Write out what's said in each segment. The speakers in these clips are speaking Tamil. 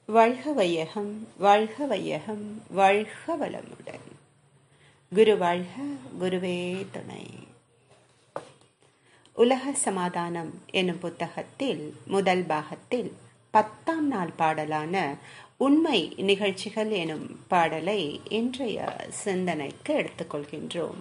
வாழ்க வையகம் வாழ்க வையகம் வாழ்க வளமுடன் குரு வாழ்க குருவே துணை உலக சமாதானம் என்னும் புத்தகத்தில் முதல் பாகத்தில் பத்தாம் நாள் பாடலான உண்மை நிகழ்ச்சிகள் எனும் பாடலை இன்றைய சிந்தனைக்கு எடுத்துக்கொள்கின்றோம்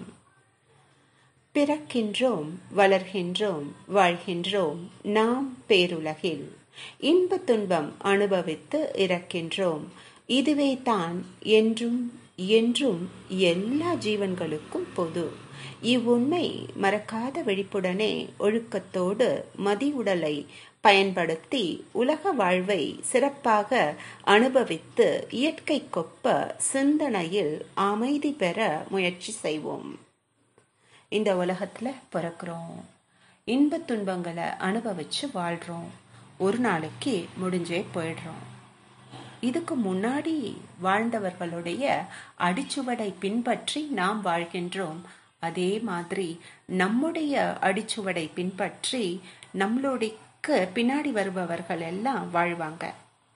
பிறக்கின்றோம் வளர்கின்றோம் வாழ்கின்றோம் நாம் பேருலகில் இன்ப துன்பம் அனுபவித்து இறக்கின்றோம் இதுவே தான் என்றும் என்றும் எல்லா ஜீவன்களுக்கும் பொது இவ்வுண்மை மறக்காத விழிப்புடனே ஒழுக்கத்தோடு மதி உடலை பயன்படுத்தி உலக வாழ்வை சிறப்பாக அனுபவித்து இயற்கை கொப்ப சிந்தனையில் அமைதி பெற முயற்சி செய்வோம் இந்த உலகத்துல பிறக்கிறோம் இன்ப துன்பங்களை அனுபவிச்சு வாழ்றோம் ஒரு நாளைக்கு முடிஞ்சே போயிடுறோம் இதுக்கு முன்னாடி வாழ்ந்தவர்களுடைய அடிச்சுவடை பின்பற்றி நாம் வாழ்கின்றோம் அதே மாதிரி நம்முடைய அடிச்சுவடை பின்பற்றி நம்மளுடைய பின்னாடி வருபவர்கள் எல்லாம் வாழ்வாங்க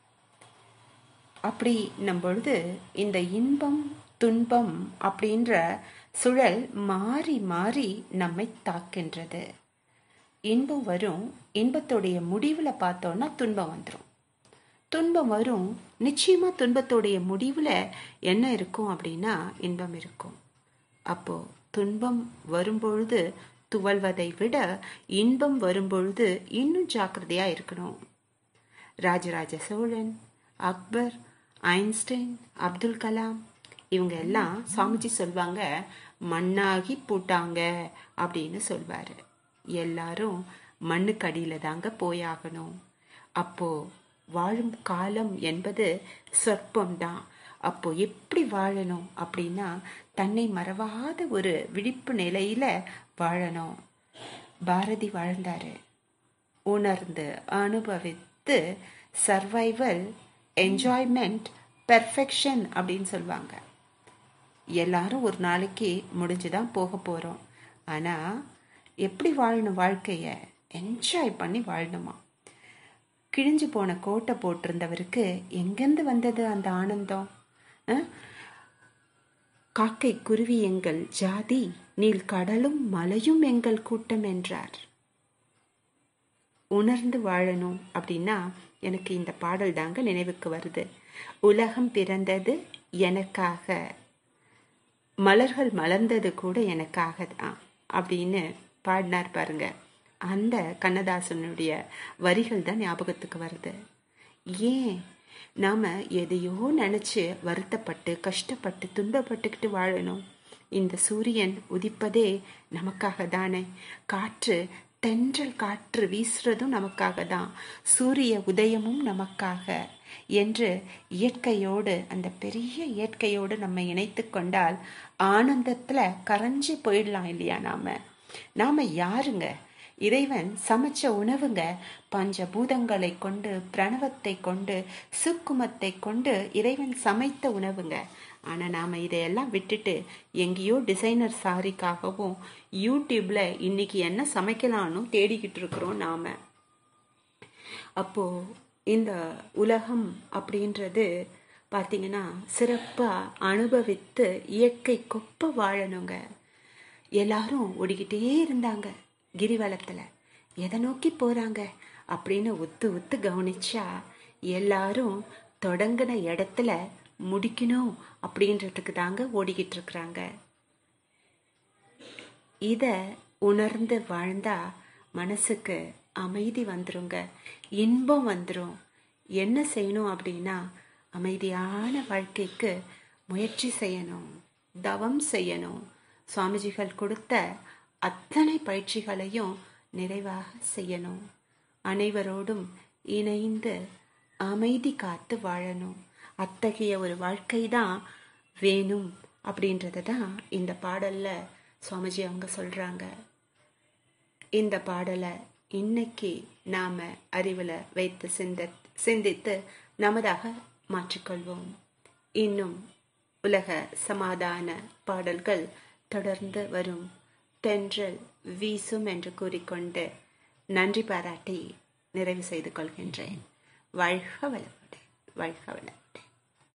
அப்படி பொழுது இந்த இன்பம் துன்பம் அப்படின்ற சுழல் மாறி மாறி நம்மை தாக்கின்றது இன்பம் வரும் இன்பத்துடைய முடிவுல பார்த்தோம்னா துன்பம் வந்துடும் துன்பம் வரும் நிச்சயமா துன்பத்துடைய முடிவுல என்ன இருக்கும் அப்படின்னா இன்பம் இருக்கும் அப்போ துன்பம் வரும்பொழுது துவல்வதை விட இன்பம் வரும்பொழுது இன்னும் ஜாக்கிரதையா இருக்கணும் ராஜராஜ சோழன் அக்பர் ஐன்ஸ்டைன் அப்துல் கலாம் இவங்க எல்லாம் சாமிஜி சொல்வாங்க மண்ணாகி போட்டாங்க அப்படின்னு சொல்வாரு எல்லாரும் மண்ணுக்கு அடியில தாங்க போயாகணும் அப்போ வாழும் காலம் என்பது சொற்பம்தான் அப்போ எப்படி வாழணும் அப்படின்னா தன்னை மறவாத ஒரு விழிப்பு நிலையில வாழணும் பாரதி வாழ்ந்தாரு உணர்ந்து அனுபவித்து சர்வைவல் என்ஜாய்மெண்ட் பெர்ஃபெக்ஷன் அப்படின்னு சொல்லுவாங்க எல்லாரும் ஒரு நாளைக்கு முடிஞ்சுதான் போக போறோம் ஆனா எப்படி வாழணும் வாழ்க்கைய என்ஜாய் பண்ணி வாழணுமா கிழிஞ்சு போன கோட்டை போட்டிருந்தவருக்கு எங்கேருந்து வந்தது அந்த ஆனந்தம் காக்கை குருவி எங்கள் ஜாதி நீல் கடலும் மலையும் எங்கள் கூட்டம் என்றார் உணர்ந்து வாழணும் அப்படின்னா எனக்கு இந்த பாடல் தாங்க நினைவுக்கு வருது உலகம் பிறந்தது எனக்காக மலர்கள் மலர்ந்தது கூட எனக்காக தான் அப்படின்னு பாடினார் பாருங்க அந்த கண்ணதாசனுடைய வரிகள் தான் ஞாபகத்துக்கு வருது ஏன் நாம எதையோ நினைச்சு வருத்தப்பட்டு கஷ்டப்பட்டு துன்பப்பட்டுக்கிட்டு வாழணும் இந்த சூரியன் உதிப்பதே நமக்காக தானே காற்று தென்றல் காற்று வீசுறதும் நமக்காக தான் சூரிய உதயமும் நமக்காக என்று இயற்கையோடு அந்த பெரிய இயற்கையோடு நம்ம இணைத்து கொண்டால் ஆனந்தத்துல கரைஞ்சு போயிடலாம் இல்லையா நாம நாம யாருங்க இறைவன் சமைச்ச உணவுங்க பஞ்சபூதங்களை கொண்டு பிரணவத்தை கொண்டு சுக்குமத்தை கொண்டு இறைவன் சமைத்த உணவுங்க ஆனா நாம இதையெல்லாம் விட்டுட்டு எங்கேயோ டிசைனர் சாரிக்காகவும் யூடியூப்ல இன்னைக்கு என்ன சமைக்கலாம்னு தேடிக்கிட்டு இருக்கிறோம் நாம அப்போ இந்த உலகம் அப்படின்றது பார்த்தீங்கன்னா சிறப்பாக அனுபவித்து இயற்கை கொப்ப வாழணுங்க எல்லாரும் ஓடிக்கிட்டே இருந்தாங்க கிரிவலத்தில் எதை நோக்கி போகிறாங்க அப்படின்னு ஒத்து ஒத்து கவனிச்சா எல்லாரும் தொடங்கின இடத்துல முடிக்கணும் அப்படின்றதுக்கு தாங்க ஓடிக்கிட்டு இருக்கிறாங்க இத உணர்ந்து வாழ்ந்தா மனசுக்கு அமைதி வந்துருங்க இன்பம் வந்துடும் என்ன செய்யணும் அப்படின்னா அமைதியான வாழ்க்கைக்கு முயற்சி செய்யணும் தவம் செய்யணும் சுவாமிஜிகள் கொடுத்த அத்தனை பயிற்சிகளையும் நிறைவாக செய்யணும் அனைவரோடும் இணைந்து அமைதி காத்து வாழணும் அத்தகைய ஒரு வாழ்க்கை தான் வேணும் அப்படின்றத தான் இந்த பாடல்ல சுவாமிஜி அவங்க சொல்றாங்க இந்த பாடலை இன்னைக்கு நாம அறிவுல வைத்து சிந்த சிந்தித்து நமதாக மாற்றிக்கொள்வோம் இன்னும் உலக சமாதான பாடல்கள் தொடர்ந்து வரும் தென்றல் வீசும் என்று கூறிக்கொண்டு நன்றி பாராட்டி நிறைவு செய்து கொள்கின்றேன் வாழ்க வளமுடன் வாழ்க வளம்